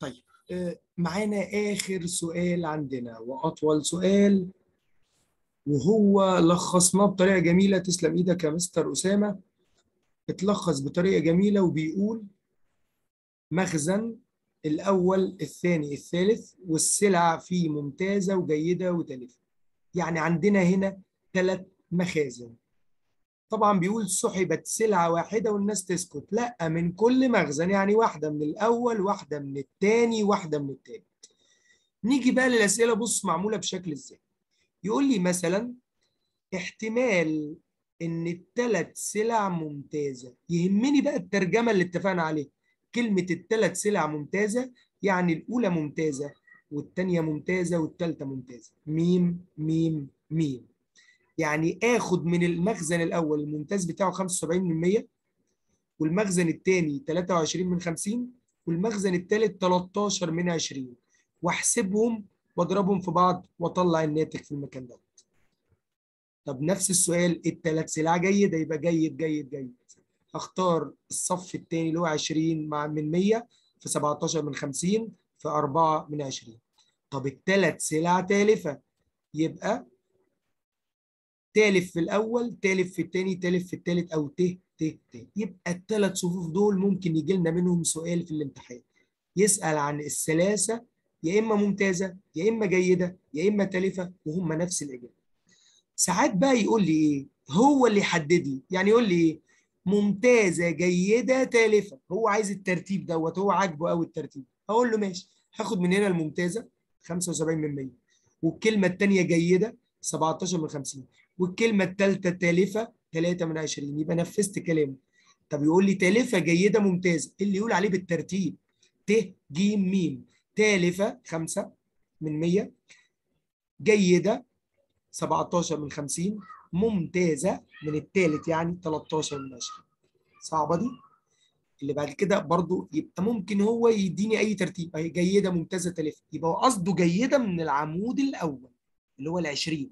طيب آه، معانا آخر سؤال عندنا وأطول سؤال وهو لخصناه بطريقة جميلة تسلم إيدك يا مستر أسامة اتلخص بطريقة جميلة وبيقول مخزن الأول الثاني الثالث والسلع فيه ممتازة وجيدة وتالفة يعني عندنا هنا ثلاث مخازن طبعا بيقول سحبت سلعة واحدة والناس تسكت لا من كل مخزن يعني واحدة من الأول واحدة من الثاني واحدة من الثالث نيجي بقى للأسئلة بص معمولة بشكل ازاي يقول لي مثلا احتمال ان الثلاث سلع ممتازة يهمني بقى الترجمة اللي اتفقنا عليها كلمة الثلاث سلع ممتازة يعني الأولى ممتازة والثانية ممتازة والثالثة ممتازة ميم ميم ميم يعني اخد من المخزن الاول الممتاز بتاعه 75 من 100 والمخزن الثاني 23 من 50 والمخزن الثالث 13 من 20 واحسبهم واضربهم في بعض واطلع الناتج في المكان ده طب نفس السؤال الثلاث سلع جيده يبقى جيد جيد جيد هختار الصف الثاني اللي هو 20 مع من 100 في 17 من 50 في 4 من 20 طب الثلاث سلع تالفه يبقى تالف في الاول تالف في الثاني تالف في الثالث او ت ت ت يبقى الثلاث صفوف دول ممكن يجي لنا منهم سؤال في الامتحان يسال عن الثلاثه يا اما ممتازه يا اما جيده يا اما تالفه وهم نفس الاجابه ساعات بقى يقول لي ايه هو اللي يحدد لي يعني يقول لي ايه ممتازه جيده تالفه هو عايز الترتيب دوت هو عاجبه قوي الترتيب اقول له ماشي هاخد من هنا الممتازه 75 من 100 والكلمه الثانيه جيده 17 من 50 والكلمة الثالثة تالفة 3 من 20 يبقى نفذت كلامه طب يقول لي تالفة جيدة ممتازة اللي يقول عليه بالترتيب ت ج م تالفة 5 من 100 جيدة 17 من 50 ممتازة من الثالث يعني 13 من 20 صعبة دي اللي بعد كده برضو يبقى ممكن هو يديني أي ترتيب أهي جيدة ممتازة تالفة يبقى هو قصده جيدة من العمود الأول اللي هو ال 20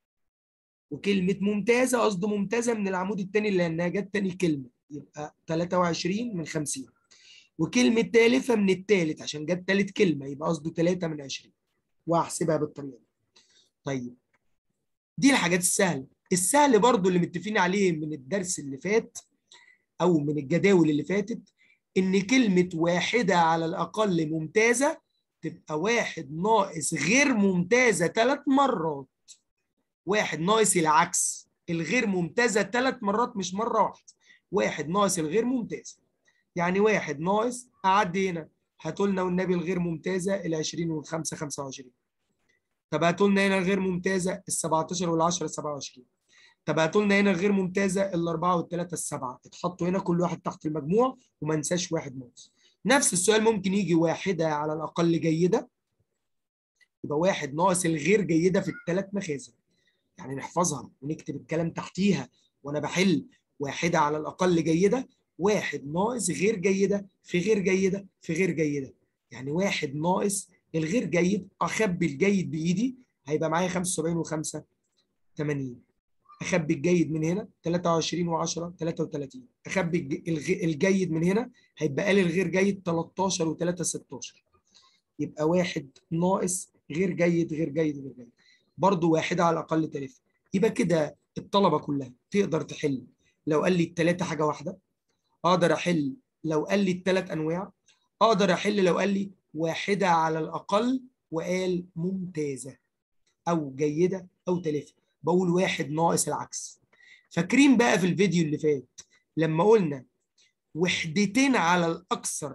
وكلمة ممتازة قصده ممتازة من العمود الثاني لأنها جت تاني كلمة يبقى 23 من 50 وكلمة تالفة من الثالث عشان جت ثالث كلمة يبقى قصده 3 من 20 وهحسبها بالطريقة دي. طيب دي الحاجات السهلة السهل برضو اللي متفقين عليه من الدرس اللي فات أو من الجداول اللي فاتت إن كلمة واحدة على الأقل ممتازة تبقى واحد ناقص غير ممتازة ثلاث مرات واحد ناقص العكس الغير ممتازة ثلاث مرات مش مرة واحدة واحد ناقص الغير ممتازة يعني واحد ناقص أعدي هنا هاتوا لنا والنبي الغير ممتازة ال 20 وال 5 25 طب هاتوا لنا هنا الغير ممتازة ال 17 وال 10 27 طب هاتوا لنا هنا الغير ممتازة ال 4 وال 3 السبعة اتحطوا هنا كل واحد تحت المجموع وما ننساش واحد ناقص نفس السؤال ممكن يجي واحدة على الأقل جيدة يبقى واحد ناقص الغير جيدة في الثلاث مخازن يعني نحفظها ونكتب الكلام تحتيها وانا بحل واحده على الاقل جيده واحد ناقص غير جيده في غير جيده في غير جيده يعني واحد ناقص الغير جيد اخبي الجيد بايدي هيبقى معايا 75 و5 80 اخبي الجيد من هنا 23 و10 33 اخبي الجيد من هنا هيبقى لي الغير جيد 13 و3 16 يبقى واحد ناقص غير جيد غير جيد غير جيد برضه واحدة على الأقل تلف يبقى كده الطلبة كلها تقدر تحل لو قال لي التلاتة حاجة واحدة أقدر أحل لو قال لي التلات أنواع أقدر أحل لو قال لي واحدة على الأقل وقال ممتازة أو جيدة أو تلف بقول واحد ناقص العكس فاكرين بقى في الفيديو اللي فات لما قلنا وحدتين على الأكثر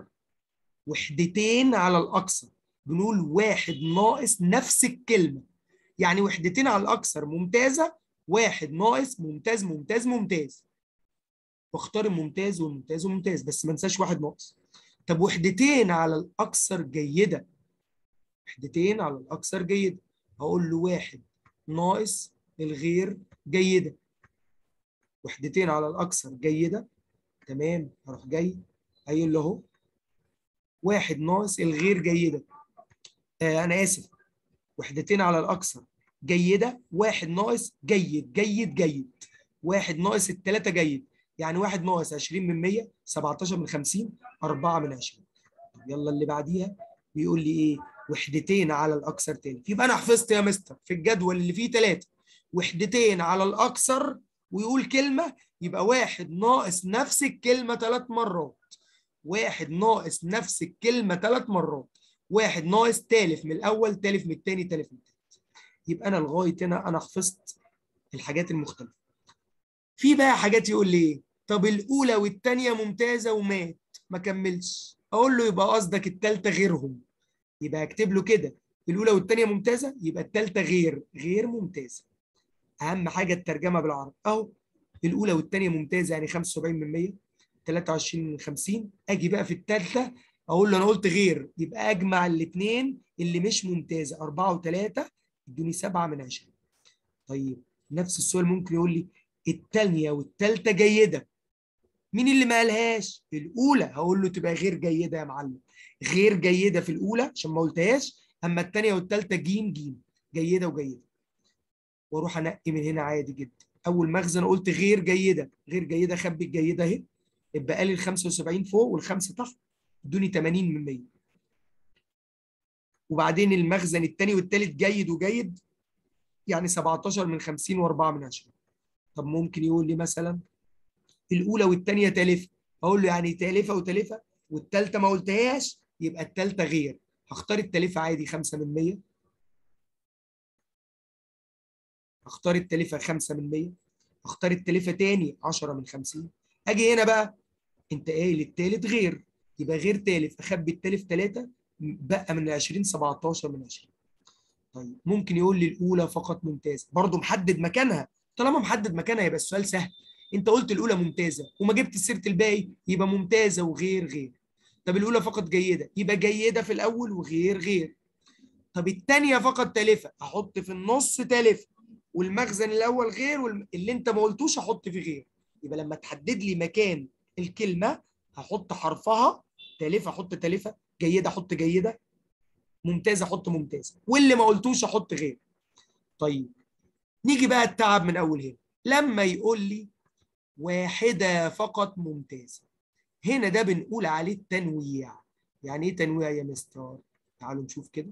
وحدتين على الأكثر بنقول واحد ناقص نفس الكلمة يعني وحدتين على الأكثر ممتازة واحد ناقص ممتاز ممتاز ممتاز واختار الممتاز والممتاز والممتاز بس ما انساش واحد ناقص طب وحدتين على الأكثر جيدة وحدتين على الأكثر جيدة هقول له واحد ناقص الغير جيدة وحدتين على الأكثر جيدة تمام هروح جاي قايل له اهو واحد ناقص الغير جيدة آه أنا آسف وحدتين على الأكثر جيدة واحد ناقص جيد جيد جيد واحد ناقص التلاتة جيد يعني واحد ناقص 20 من 100 17 من 50 4 من 20 طب يلا اللي بعديها بيقول لي ايه وحدتين على الاكثر تالف يبقى انا حفظت يا مستر في الجدول اللي فيه ثلاثه وحدتين على الاكثر ويقول كلمه يبقى واحد ناقص نفس الكلمه ثلاث مرات واحد ناقص نفس الكلمه ثلاث مرات واحد ناقص تالف من الاول تالف من الثاني تالف من الثالث يبقى انا لغايه هنا انا حفظت الحاجات المختلفه في بقى حاجات يقول لي ايه طب الاولى والثانيه ممتازه ومات ما كملش اقول له يبقى قصدك الثالثه غيرهم يبقى اكتب له كده الاولى والثانيه ممتازه يبقى الثالثه غير غير ممتازه اهم حاجه الترجمه بالعربي اهو الاولى والثانيه ممتازه يعني 75 من 100 23 من 50 اجي بقى في الثالثه اقول له انا قلت غير يبقى اجمع الاثنين اللي مش ممتازه 4 و3 ادوني 7 من 20 طيب نفس السؤال ممكن يقول لي الثانيه والثالثه جيده مين اللي ما قالهاش الاولى هقول له تبقى غير جيده يا معلم غير جيده في الاولى عشان ما قلتهاش اما الثانيه والثالثه جيم جيم جيده وجيده واروح انقي من هنا عادي جدا اول مخزن قلت غير جيده غير جيده خبي الجيده اهي يبقى لي ال 75 فوق والخمسه تحت ادوني 80 من 100 وبعدين المخزن الثاني والثالث جيد وجيد يعني 17 من 50 و4 من 20 طب ممكن يقول لي مثلا الاولى والثانيه تالفه اقول له يعني تالفه وتالفه والثالثه ما قلتهاش يبقى الثالثه غير هختار التالفه عادي 5 من 100 اختار التالفه 5 من 100 اختار التالفه تاني 10 من 50 اجي هنا بقى انت قايل التالت غير يبقى غير تالف اخبي التالف 3 بقى من 20 17 من 20 طيب ممكن يقول لي الاولى فقط ممتازه برضه محدد مكانها طالما محدد مكانها يبقى السؤال سهل انت قلت الاولى ممتازه وما جبت سيره الباقي يبقى ممتازه وغير غير طب الاولى فقط جيده يبقى جيده في الاول وغير غير طب الثانيه فقط تالفه احط في النص تالفه والمخزن الاول غير واللي انت ما قلتوش احط فيه غير يبقى لما تحدد لي مكان الكلمه هحط حرفها تالفه احط تالفه جيده احط جيده ممتازه احط ممتازه واللي ما قلتوش احط غير طيب نيجي بقى التعب من اول هنا لما يقول لي واحده فقط ممتازه هنا ده بنقول عليه التنويع يعني ايه تنويع يا مستر تعالوا نشوف كده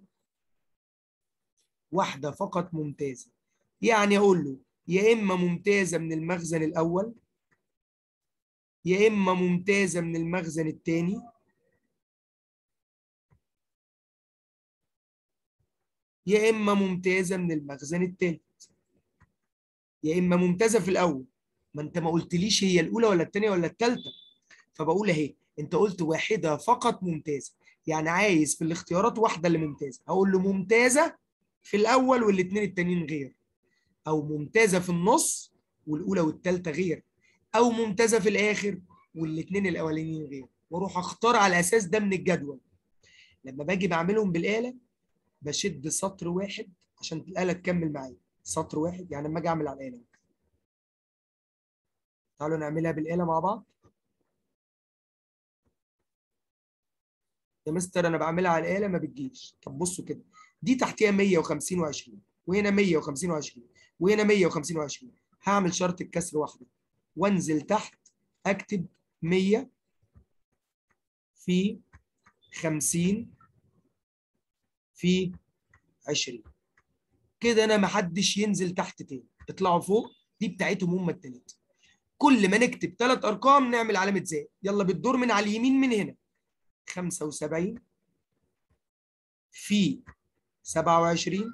واحده فقط ممتازه يعني اقول له يا اما ممتازه من المخزن الاول يا اما ممتازه من المخزن الثاني يا اما ممتازه من المخزن الثالث يا اما ممتازه في الاول ما انت ما قلتليش هي الاولى ولا الثانيه ولا الثالثه فبقول اهي انت قلت واحده فقط ممتازه يعني عايز في الاختيارات واحده اللي ممتازه هقول له ممتازه في الاول والاثنين التانيين غير او ممتازه في النص والاولى والثالثه غير او ممتازه في الاخر والاثنين الاولانيين غير واروح اختار على الاساس ده من الجدول لما باجي بعملهم بالاله بشد سطر واحد عشان الاله تكمل معايا سطر واحد يعني لما اجي اعمل على الاله تعالوا نعملها بالاله مع بعض يا مستر انا بعملها على الاله ما بتجيش طب بصوا كده دي تحتيها 150 و20 وهنا 150 و20 وهنا 150 و20 هعمل شرط الكسر واحده وانزل تحت اكتب 100 في 50 في 20 كده انا ما حدش ينزل تحت تاني اطلعوا فوق دي بتاعتهم هم التلاته كل ما نكتب ثلاث ارقام نعمل علامه زائد يلا بالدور من على اليمين من هنا 75 في 27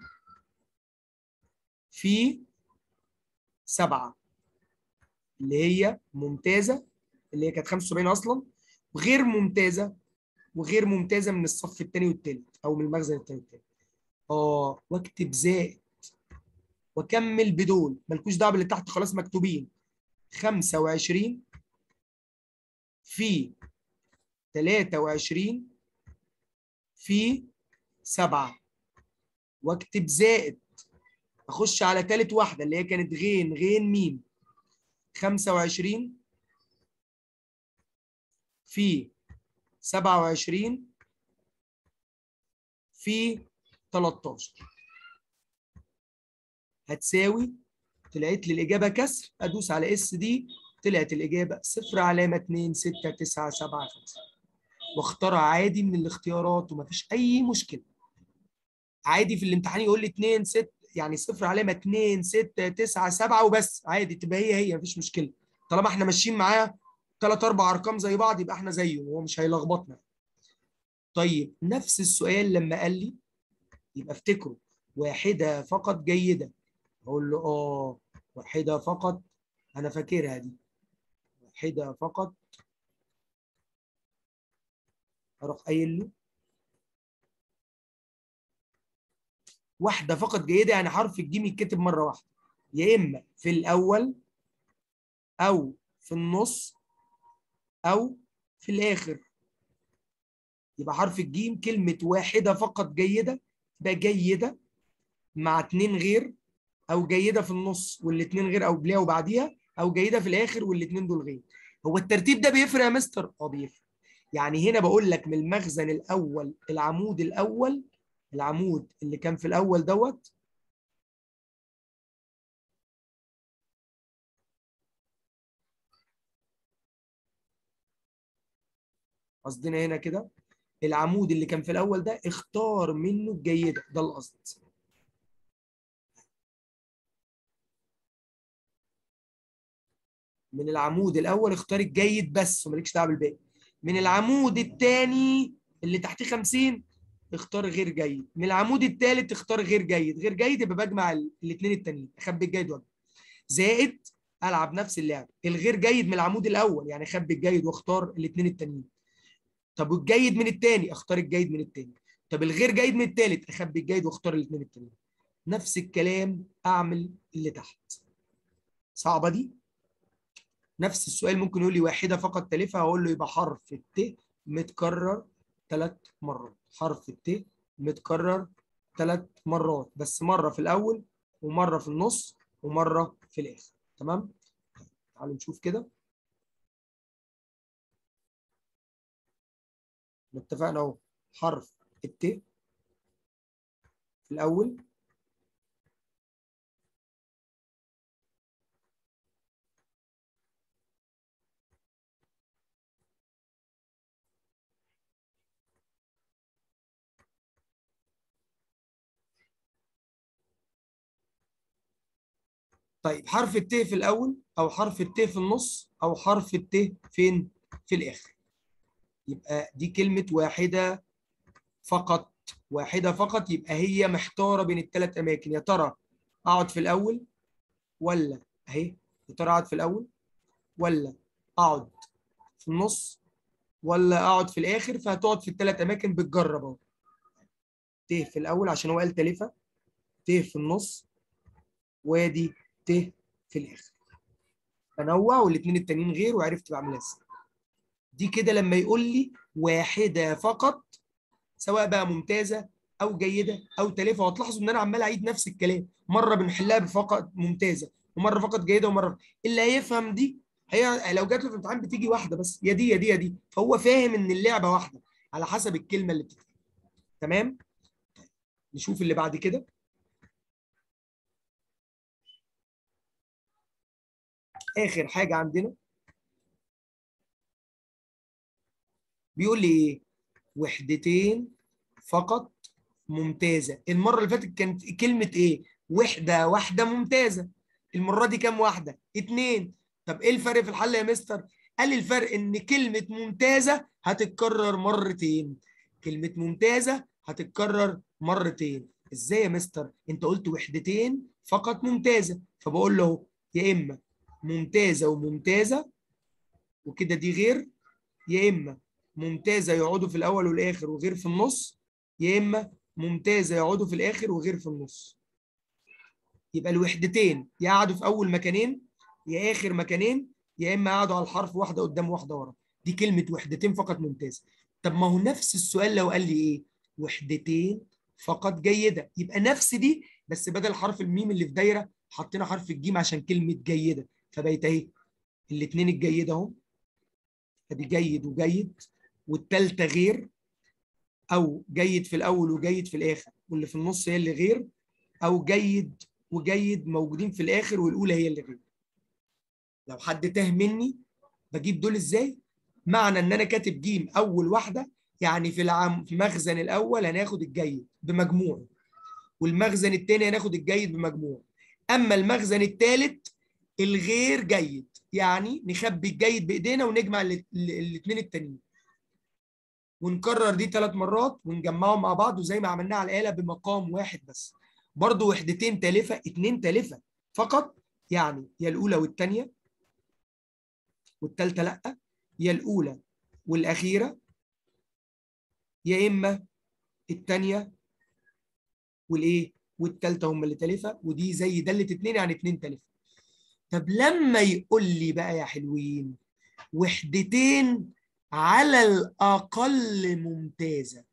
في 7 اللي هي ممتازه اللي هي كانت 75 اصلا وغير ممتازه وغير ممتازه من الصف الثاني والثالث او من المخزن الثاني والثالث اه واكتب زائد واكمل بدول مالكوش دعوه باللي تحت خلاص مكتوبين 25 في 23 في 7 واكتب زائد اخش على ثالث واحده اللي هي كانت غين غين ميم 25 في 27 في 13 هتساوي طلعت لي الاجابه كسر ادوس على اس دي طلعت الاجابه صفر علامه 2 6 9 7 5 واختار عادي من الاختيارات ومفيش اي مشكله عادي في الامتحان يقول لي 2 6 يعني صفر علامه 2 6 9 7 وبس عادي تبقى هي هي مفيش مشكله طالما احنا ماشيين معاه ثلاث اربع ارقام زي بعض يبقى احنا زيه وهو مش هيلخبطنا طيب نفس السؤال لما قال لي يبقى افتكروا واحده فقط جيده اقول له اه واحده فقط انا فاكرها دي واحده فقط اروح قايل له واحده فقط جيده يعني حرف الجيم يتكتب مره واحده يا اما في الاول او في النص او في الاخر يبقى حرف الجيم كلمه واحده فقط جيده تبقى جيده مع اتنين غير او جيده في النص والاتنين غير او قبلها وبعديها او جيده في الاخر والاتنين دول غير هو الترتيب ده بيفرق يا مستر اه بيفرق يعني هنا بقول لك من المخزن الاول العمود الاول العمود اللي كان في الاول دوت قصدنا هنا كده العمود اللي كان في الاول ده اختار منه الجيده ده القصد من العمود الاول اختار الجيد بس ومالكش دعوه بالباقي من العمود الثاني اللي تحتيه 50 اختار غير جيد من العمود الثالث اختار غير جيد غير جيد يبقى بجمع الاثنين التانيين اخبي الجيد واجمع زائد العب نفس اللعب الغير جيد من العمود الاول يعني اخبي الجيد واختار الاثنين التانيين طب والجيد من الثاني اختار الجيد من الثاني طب الغير جيد من الثالث اخبي الجيد واختار الاثنين التانيين نفس الكلام اعمل اللي تحت صعبه دي نفس السؤال ممكن يقول لي واحده فقط تالفها هقول له يبقى حرف الت متكرر ثلاث مرات حرف الت متكرر ثلاث مرات بس مره في الاول ومره في النص ومره في الاخر تمام تعالوا نشوف كده اتفقنا اهو حرف الت في الاول طيب حرف الت في الاول او حرف الت في النص او حرف الت فين في الاخر يبقى دي كلمه واحده فقط واحده فقط يبقى هي محتاره بين الثلاث اماكن يا ترى اقعد في الاول ولا اهي يا ترى اقعد في الاول ولا اقعد في النص ولا اقعد في الاخر فهتقعد في الثلاث اماكن بتجرب اهو ت في الاول عشان هو قال تالفه ت في النص وادي ت في الاخر تنوع والاثنين التانيين غير وعرفت بعملها ازاي دي كده لما يقول لي واحده فقط سواء بقى ممتازه او جيده او تالفه وهتلاحظوا ان انا عمال اعيد نفس الكلام مره بنحلها بفقط ممتازه ومره فقط جيده ومره اللي هيفهم دي هي لو جات له في الامتحان بتيجي واحده بس يا دي يا دي يا دي فهو فاهم ان اللعبه واحده على حسب الكلمه اللي بتتقال تمام نشوف اللي بعد كده اخر حاجه عندنا بيقول لي ايه وحدتين فقط ممتازه المره اللي فاتت كانت كلمه ايه وحده واحده ممتازه المره دي كام واحده اتنين طب ايه الفرق في الحل يا مستر قال لي الفرق ان كلمه ممتازه هتتكرر مرتين كلمه ممتازه هتتكرر مرتين ازاي يا مستر انت قلت وحدتين فقط ممتازه فبقول له يا اما ممتازه وممتازه وكده دي غير يا اما ممتازه يقعدوا في الاول والاخر وغير في النص يا اما ممتازه يقعدوا في الاخر وغير في النص يبقى الوحدتين يا قعدوا في اول مكانين يا اخر مكانين يا اما قعدوا على الحرف واحده قدام واحده ورا دي كلمه وحدتين فقط ممتازه طب ما هو نفس السؤال لو قال لي ايه وحدتين فقط جيده يبقى نفس دي بس بدل حرف الميم اللي في دايره حطينا حرف الجيم عشان كلمه جيده فبقت اهي الاثنين الجيده اهو ادي جيد وجيد والثالثه غير او جيد في الاول وجيد في الاخر واللي في النص هي اللي غير او جيد وجيد موجودين في الاخر والاولى هي اللي غير لو حد تاه مني بجيب دول ازاي معنى ان انا كاتب جيم اول واحده يعني في العام في المخزن الاول هناخد الجيد بمجموعه والمخزن الثاني هناخد الجيد بمجموعه اما المخزن الثالث الغير جيد يعني نخبي الجيد بايدينا ونجمع الاثنين التانيين ونكرر دي ثلاث مرات ونجمعهم مع بعض وزي ما عملناها على الاله بمقام واحد بس برضو وحدتين تالفه اتنين تالفه فقط يعني يا الاولى والثانيه والثالثه لا يا الاولى والاخيره يا اما الثانيه والايه والثالثه هم اللي تالفه ودي زي داله اتنين يعني اتنين تالفه طب لما يقول لي بقى يا حلوين وحدتين على الأقل ممتازة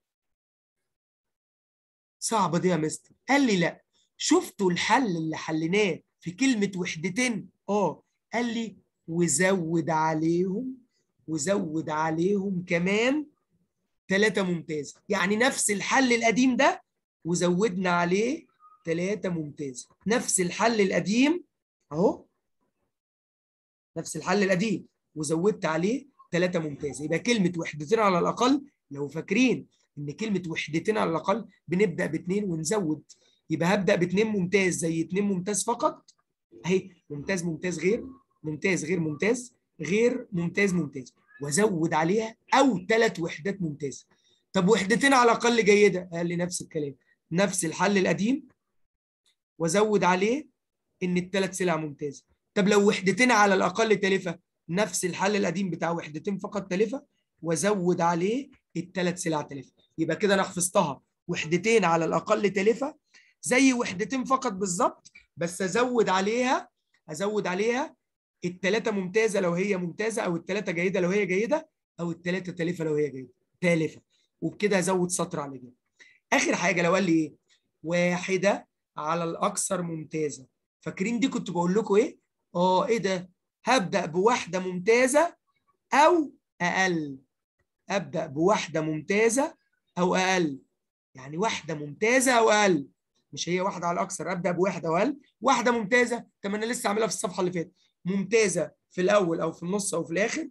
صعبة دي يا مستر قال لي لا شفتوا الحل اللي حليناه في كلمة وحدتين اه قال لي وزود عليهم وزود عليهم كمان ثلاثة ممتازة يعني نفس الحل القديم ده وزودنا عليه ثلاثة ممتازة نفس الحل القديم اهو نفس الحل القديم وزودت عليه ثلاثة ممتازة يبقى كلمة وحدتين على الأقل لو فاكرين إن كلمة وحدتين على الأقل بنبدأ باثنين ونزود يبقى هبدأ باثنين ممتاز زي اثنين ممتاز فقط أهي ممتاز ممتاز غير ممتاز غير ممتاز غير ممتاز ممتاز وازود عليها أو ثلاث وحدات ممتازة طب وحدتين على الأقل جيدة قال لي نفس الكلام نفس الحل القديم وازود عليه إن الثلاث سلع ممتازة طب لو وحدتين على الأقل تالفة نفس الحل القديم بتاع وحدتين فقط تالفه وازود عليه الثلاث سلع تالفه يبقى كده انا حفظتها وحدتين على الاقل تالفه زي وحدتين فقط بالظبط بس ازود عليها ازود عليها الثلاثه ممتازه لو هي ممتازه او الثلاثه جيده لو هي جيده او الثلاثه تالفه لو هي جيده تالفه وبكده ازود سطر على جنب اخر حاجه لو قال لي ايه واحده على الاكثر ممتازه فاكرين دي كنت بقول لكم ايه اه ايه ده هبدأ بواحدة ممتازة أو أقل أبدأ بواحدة ممتازة أو أقل يعني واحدة ممتازة أو أقل مش هي واحدة على الأكثر أبدأ بواحدة وأقل واحدة ممتازة طب أنا لسه عاملها في الصفحة اللي فاتت ممتازة في الأول أو في النص أو في الآخر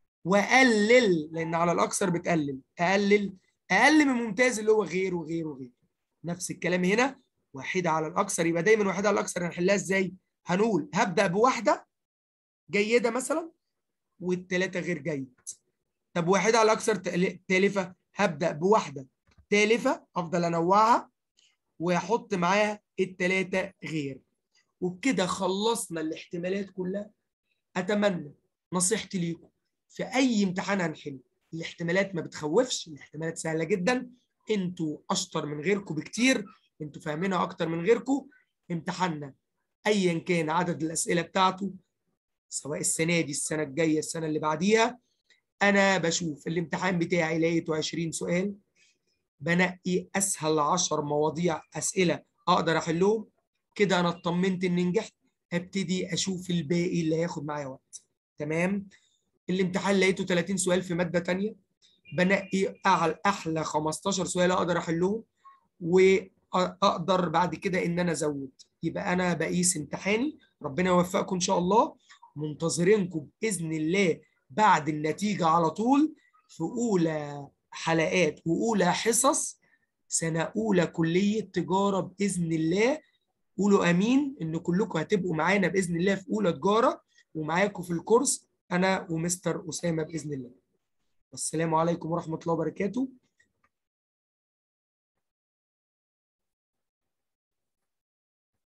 وأقلل لأن على الأكثر بتقلل أقلل أقل من ممتاز اللي هو غير وغير وغير نفس الكلام هنا واحدة على الأكثر يبقى دايما واحدة على الأكثر هنحلها إزاي؟ هنقول هبدأ بواحدة جيده مثلا والثلاثه غير جيد طب واحده على اكثر تالفه هبدا بواحده تالفه افضل انوعها واحط معاها الثلاثه غير وبكده خلصنا الاحتمالات كلها اتمنى نصيحتي ليكم في اي امتحان هنحل الاحتمالات ما بتخوفش الاحتمالات سهله جدا انتوا اشطر من غيركم بكتير انتوا فاهمينها اكتر من غيركم امتحاننا ايا كان عدد الاسئله بتاعته سواء السنه دي السنه الجايه السنه اللي بعديها انا بشوف الامتحان بتاعي لقيته 20 سؤال بنقي اسهل 10 مواضيع اسئله اقدر احلهم كده انا اطمنت اني نجحت ابتدي اشوف الباقي اللي هياخد معايا وقت تمام الامتحان لقيته 30 سؤال في ماده ثانيه بنقي اعلى احلى 15 سؤال اقدر احلهم واقدر بعد كده ان انا ازود يبقى انا بقيس امتحاني ربنا يوفقكم ان شاء الله منتظرينكم باذن الله بعد النتيجه على طول في اولى حلقات واولى حصص سنه اولى كليه تجاره باذن الله قولوا امين ان كلكم هتبقوا معانا باذن الله في اولى تجاره ومعاكم في الكورس انا ومستر اسامه باذن الله والسلام عليكم ورحمه الله وبركاته